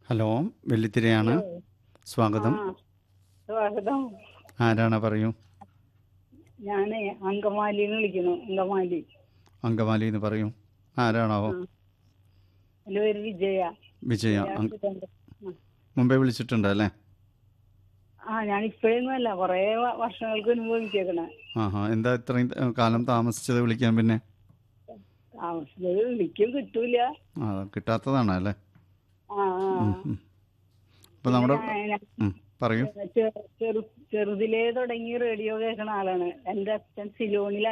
Hello വെള്ളിത്തിരയാണ് സ്വാഗതം ആ, സ്വാഗതം ആരാണ് പറയൂ ഞാനേ അങ്കമാലിന്ന് വിളിക്കുന്നു അങ്കമാലി അങ്കമാലി എന്ന് പറയൂ ആരാണാവോ എൻ്റെ പേര് വിജയ വിജയ അങ്- ആ. മുമ്പേ വിളിച്ചിട്ടുണ്ട് അല്ലേ ആ ഞാൻ ഇപ്പോഴൊന്നും അല്ല കുറേ വ- വർഷങ്ങൾക്ക് മുൻപ് വിളിച്ചേക്കണേ ആഹാ എന്താ ഇത്രയും ത- കാലം താമസിച്ചത് വിളിക്കാൻ പിന്നെ താമസിച്ചത് വിളിക്കും കിട്ടൂല ആ കിട്ടാത്തതാണ് അല്ലേ ആ ആ. അപ്പോൾ നമ്മുടെ ഞാൻ- ഞാൻ ഉം, പറയൂ ചെറു ചെറു ചെറുതിലേ തുടങ്ങി റേഡിയോ കേൾക്കണ ആളാണ് എൻ്റെ അച്ഛൻ സിലോണിൽ